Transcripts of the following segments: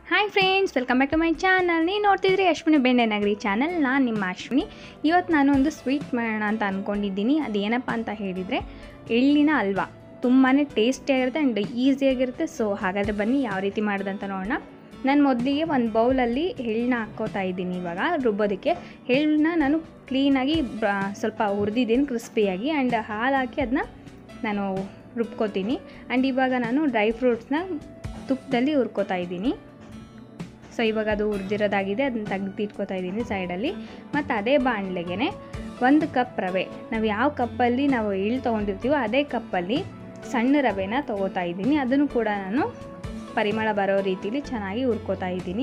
hi friends welcome back to my channel ನೀವು ನೋಡ್ತಿದ್ರಿ ಅಶ್ವಿನಿ ಬೆಣ್ಣೆ ನಗರಿ ಚಾನಲ್ ನಾನು ನಿಮ್ಮ ಅಶ್ವಿನಿ ಇವತ್ತು ನಾನು ಒಂದು ಸ್ವೀಟ್ ಮಾಡೋಣ ಅಂತ ಅಂದ್ಕೊಂಡಿದ್ದೀನಿ ಅದೇನಪ್ಪ ಅಂತ ಹೇಳಿದರೆ ಎಳ್ಳಿನ ಹಲ್ವಾ ತುಂಬಾ ಟೇಸ್ಟಿಯಾಗಿರುತ್ತೆ ಆ್ಯಂಡ್ ಈಸಿಯಾಗಿರುತ್ತೆ ಸೊ ಹಾಗಾದರೆ ಬನ್ನಿ ಯಾವ ರೀತಿ ಮಾಡೋದಂತ ನೋಡೋಣ ನಾನು ಮೊದಲಿಗೆ ಒಂದು ಬೌಲಲ್ಲಿ ಎಳ್ಳನ್ನ ಹಾಕ್ಕೋತಾ ಇದ್ದೀನಿ ಇವಾಗ ರುಬ್ಬೋದಕ್ಕೆ ಎಳ್ಳನ್ನ ನಾನು ಕ್ಲೀನಾಗಿ ಬ ಸ್ವಲ್ಪ ಹುರಿದಿದ್ದೀನಿ ಕ್ರಿಸ್ಪಿಯಾಗಿ ಆ್ಯಂಡ್ ಹಾಲು ಹಾಕಿ ಅದನ್ನ ನಾನು ರುಬ್ಕೋತೀನಿ ಆ್ಯಂಡ್ ಇವಾಗ ನಾನು ಡ್ರೈ ಫ್ರೂಟ್ಸ್ನ ತುಪ್ಪದಲ್ಲಿ ಹುರ್ಕೋತಾ ಇದ್ದೀನಿ ಸೊ ಇವಾಗ ಅದು ಹುರಿದಿರೋದಾಗಿದೆ ಅದನ್ನ ತೆಗೆದಿಟ್ಕೋತಾ ಇದ್ದೀನಿ ಸೈಡಲ್ಲಿ ಮತ್ತು ಅದೇ ಬಾಣಲೆಗೆ ಒಂದು ಕಪ್ ರವೆ ನಾವು ಯಾವ ಕಪ್ಪಲ್ಲಿ ನಾವು ಎಳ್ಳು ತೊಗೊಂಡಿರ್ತೀವೋ ಅದೇ ಕಪ್ಪಲ್ಲಿ ಸಣ್ಣ ರವೆನ ತೊಗೋತಾ ಇದ್ದೀನಿ ಅದನ್ನು ಕೂಡ ನಾನು ಪರಿಮಳ ಬರೋ ರೀತಿಲಿ ಚೆನ್ನಾಗಿ ಹುರ್ಕೋತಾ ಇದ್ದೀನಿ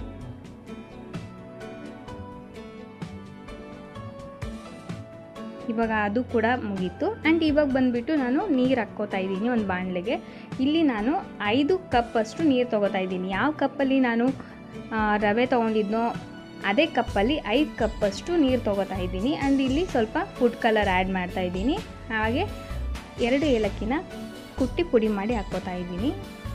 ಇವಾಗ ಅದು ಕೂಡ ಮುಗೀತು ಆ್ಯಂಡ್ ಇವಾಗ ಬಂದುಬಿಟ್ಟು ನಾನು ನೀರು ಹಾಕ್ಕೋತಾ ಇದ್ದೀನಿ ಒಂದು ಬಾಣಲೆಗೆ ಇಲ್ಲಿ ನಾನು ಐದು ಕಪ್ ಅಷ್ಟು ನೀರು ತೊಗೋತಾ ಇದ್ದೀನಿ ಯಾವ ಕಪ್ಪಲ್ಲಿ ನಾನು ರವೆ ತೊಗೊಂಡಿದ್ನೋ ಅದೇ ಕಪ್ಪಲ್ಲಿ ಐದು ಕಪ್ಪಷ್ಟು ನೀರು ತೊಗೋತಾ ಇದ್ದೀನಿ ಆ್ಯಂಡ್ ಇಲ್ಲಿ ಸ್ವಲ್ಪ ಫುಡ್ ಕಲರ್ ಆ್ಯಡ್ ಮಾಡ್ತಾ ಇದ್ದೀನಿ ಹಾಗೆ ಎರಡು ಏಲಕ್ಕಿನ ಕುಟ್ಟಿ ಪುಡಿ ಮಾಡಿ ಹಾಕ್ಕೋತಾ ಇದ್ದೀನಿ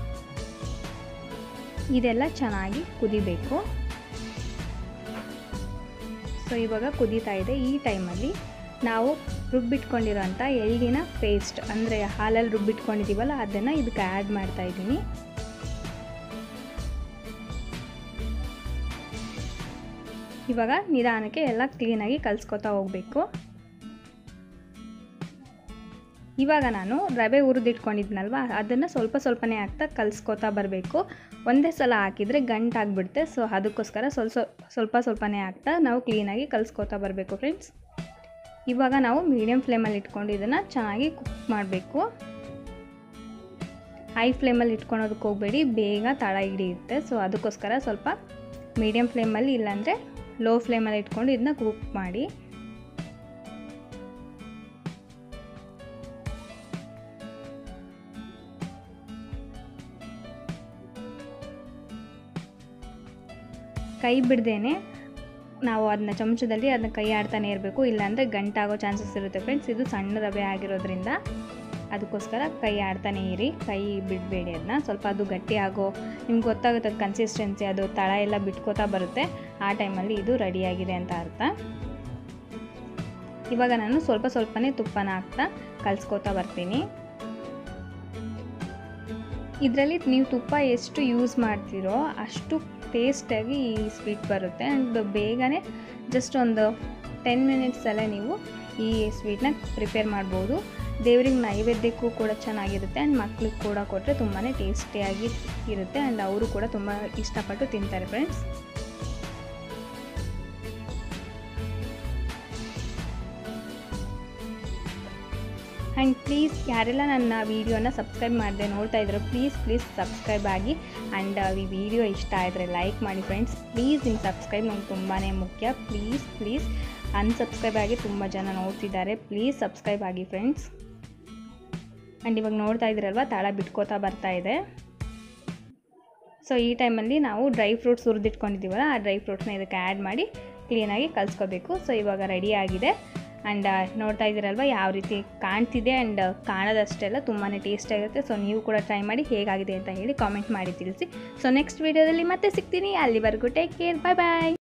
ಇದೆಲ್ಲ ಚೆನ್ನಾಗಿ ಕುದಿಬೇಕು ಸೊ ಇವಾಗ ಕುದೀತಾ ಇದೆ ಈ ಟೈಮಲ್ಲಿ ನಾವು ರುಬ್ಬಿಟ್ಕೊಂಡಿರೋಂಥ ಎಳ್ಳಿನ ಪೇಸ್ಟ್ ಅಂದರೆ ಹಾಲಲ್ಲಿ ರುಬ್ಬಿಟ್ಕೊಂಡಿದ್ದೀವಲ್ಲ ಅದನ್ನು ಇದಕ್ಕೆ ಆ್ಯಡ್ ಮಾಡ್ತಾ ಇದ್ದೀನಿ ಇವಾಗ ನಿಧಾನಕ್ಕೆ ಎಲ್ಲ ಕ್ಲೀನಾಗಿ ಕಲಿಸ್ಕೊತಾ ಹೋಗಬೇಕು ಇವಾಗ ನಾನು ರವೆ ಹುರಿದಿಟ್ಕೊಂಡಿದ್ನಲ್ವ ಅದನ್ನು ಸ್ವಲ್ಪ ಸ್ವಲ್ಪನೇ ಹಾಕ್ತಾ ಕಲಿಸ್ಕೊತಾ ಬರಬೇಕು ಒಂದೇ ಸಲ ಹಾಕಿದರೆ ಗಂಟಾಗ್ಬಿಡುತ್ತೆ ಸೊ ಅದಕ್ಕೋಸ್ಕರ ಸ್ವಲ್ಪ ಸ್ವಲ್ಪ ಸ್ವಲ್ಪನೇ ಹಾಕ್ತಾ ನಾವು ಕ್ಲೀನಾಗಿ ಕಲಿಸ್ಕೊತಾ ಬರಬೇಕು ಫ್ರೆಂಡ್ಸ್ ಇವಾಗ ನಾವು ಮೀಡಿಯಮ್ ಫ್ಲೇಮಲ್ಲಿ ಇಟ್ಕೊಂಡು ಇದನ್ನು ಚೆನ್ನಾಗಿ ಕುಕ್ ಮಾಡಬೇಕು ಹೈ ಫ್ಲೇಮಲ್ಲಿ ಇಟ್ಕೊಳೋದಕ್ಕೆ ಹೋಗಬೇಡಿ ಬೇಗ ತಳ ಹಿಡಿಯುತ್ತೆ ಸೊ ಅದಕ್ಕೋಸ್ಕರ ಸ್ವಲ್ಪ ಮೀಡಿಯಮ್ ಫ್ಲೇಮಲ್ಲಿ ಇಲ್ಲಾಂದರೆ ಲೋ ಫ್ಲೇಮಲ್ಲಿ ಇಟ್ಕೊಂಡು ಇದನ್ನ ಕುಕ್ ಮಾಡಿ ಕೈ ಬಿಡ್ದೇನೆ ನಾವು ಅದನ್ನ ಚಮಚದಲ್ಲಿ ಅದನ್ನ ಕೈ ಆಡ್ತಾನೆ ಇರಬೇಕು ಇಲ್ಲಾಂದರೆ ಗಂಟಾಗೋ ಚಾನ್ಸಸ್ ಇರುತ್ತೆ ಫ್ರೆಂಡ್ಸ್ ಇದು ಸಣ್ಣ ರವೆ ಆಗಿರೋದ್ರಿಂದ ಅದಕ್ಕೋಸ್ಕರ ಕೈ ಆಡ್ತಾನೆ ಇರಿ ಕೈ ಬಿಡಬೇಡಿ ಅದನ್ನ ಸ್ವಲ್ಪ ಅದು ಗಟ್ಟಿ ಆಗೋ ನಿಮ್ಗೆ ಗೊತ್ತಾಗುತ್ತೆ ಅದು ಕನ್ಸಿಸ್ಟೆನ್ಸಿ ಅದು ತಳ ಎಲ್ಲ ಬಿಟ್ಕೋತಾ ಬರುತ್ತೆ ಆ ಟೈಮಲ್ಲಿ ಇದು ರೆಡಿಯಾಗಿದೆ ಅಂತ ಅರ್ಥ ಇವಾಗ ನಾನು ಸ್ವಲ್ಪ ಸ್ವಲ್ಪನೇ ತುಪ್ಪನ ಹಾಕ್ತಾ ಕಲಿಸ್ಕೋತಾ ಬರ್ತೀನಿ ಇದರಲ್ಲಿ ನೀವು ತುಪ್ಪ ಎಷ್ಟು ಯೂಸ್ ಮಾಡ್ತೀರೋ ಅಷ್ಟು ಟೇಸ್ಟಾಗಿ ಈ ಸ್ವೀಟ್ ಬರುತ್ತೆ ಆ್ಯಂಡ್ ಬೇಗನೆ ಜಸ್ಟ್ ಒಂದು ಟೆನ್ ಮಿನಿಟ್ಸಲ್ಲೇ ನೀವು ಈ ಸ್ವೀಟ್ನ ಪ್ರಿಪೇರ್ ಮಾಡ್ಬೋದು ದೇವ್ರಿಗೆ ನೈವೇದ್ಯಕ್ಕೂ ಕೂಡ ಚೆನ್ನಾಗಿರುತ್ತೆ ಆ್ಯಂಡ್ ಮಕ್ಳಿಗೆ ಕೂಡ ಕೊಟ್ಟರೆ ತುಂಬಾ ಟೇಸ್ಟಿಯಾಗಿ ಇರುತ್ತೆ ಆ್ಯಂಡ್ ಅವರು ಕೂಡ ತುಂಬ ಇಷ್ಟಪಟ್ಟು ತಿಂತಾರೆ ಫ್ರೆಂಡ್ಸ್ ಆ್ಯಂಡ್ ಪ್ಲೀಸ್ ಯಾರೆಲ್ಲ ನನ್ನ ವೀಡಿಯೋನ ಸಬ್ಸ್ಕ್ರೈಬ್ ಮಾಡಿದೆ ನೋಡ್ತಾ ಇದ್ರು ಪ್ಲೀಸ್ ಪ್ಲೀಸ್ ಸಬ್ಸ್ಕ್ರೈಬ್ ಆಗಿ ಆ್ಯಂಡ್ ಈ ವಿಡಿಯೋ ಇಷ್ಟ ಆದರೆ ಲೈಕ್ ಮಾಡಿ ಫ್ರೆಂಡ್ಸ್ ಪ್ಲೀಸ್ ನಿಮ್ಮ ಸಬ್ಸ್ಕ್ರೈಬ್ ನಮ್ಗೆ ತುಂಬಾ ಮುಖ್ಯ ಪ್ಲೀಸ್ ಪ್ಲೀಸ್ ಅನ್ಸಬ್ಸ್ಕ್ರೈಬ್ ಆಗಿ ತುಂಬ ಜನ ನೋಡ್ತಿದ್ದಾರೆ ಪ್ಲೀಸ್ ಸಬ್ಸ್ಕ್ರೈಬ್ ಆಗಿ ಫ್ರೆಂಡ್ಸ್ ಆ್ಯಂಡ್ ಇವಾಗ ನೋಡ್ತಾ ಇದ್ದೀರಲ್ವ ತಾಳ ಬಿಟ್ಕೋತಾ ಬರ್ತಾ ಇದೆ ಸೊ ಈ ಟೈಮಲ್ಲಿ ನಾವು ಡ್ರೈ ಫ್ರೂಟ್ಸ್ ಹುರಿದಿಟ್ಕೊಂಡಿದ್ದೀವಲ್ಲ ಆ ಡ್ರೈ ಫ್ರೂಟ್ಸ್ನ ಇದಕ್ಕೆ ಆ್ಯಡ್ ಮಾಡಿ ಕ್ಲೀನಾಗಿ ಕಲಿಸ್ಕೋಬೇಕು ಸೊ ಇವಾಗ ರೆಡಿ ಆಗಿದೆ ಆ್ಯಂಡ್ ನೋಡ್ತಾ ಇದ್ದೀರಲ್ವ ಯಾವ ರೀತಿ ಕಾಣ್ತಿದೆ ಆ್ಯಂಡ್ ಕಾಣೋದಷ್ಟೆಲ್ಲ ತುಂಬಾ ಟೇಸ್ಟಾಗಿರುತ್ತೆ ಸೊ ನೀವು ಕೂಡ ಟ್ರೈ ಮಾಡಿ ಹೇಗಾಗಿದೆ ಅಂತ ಹೇಳಿ ಕಾಮೆಂಟ್ ಮಾಡಿ ತಿಳಿಸಿ ಸೊ ನೆಕ್ಸ್ಟ್ ವೀಡಿಯೋದಲ್ಲಿ ಮತ್ತೆ ಸಿಗ್ತೀನಿ ಅಲ್ಲಿವರೆಗೂ ಟೇಕ್ ಕೇರ್ ಬಾಯ್ ಬಾಯ್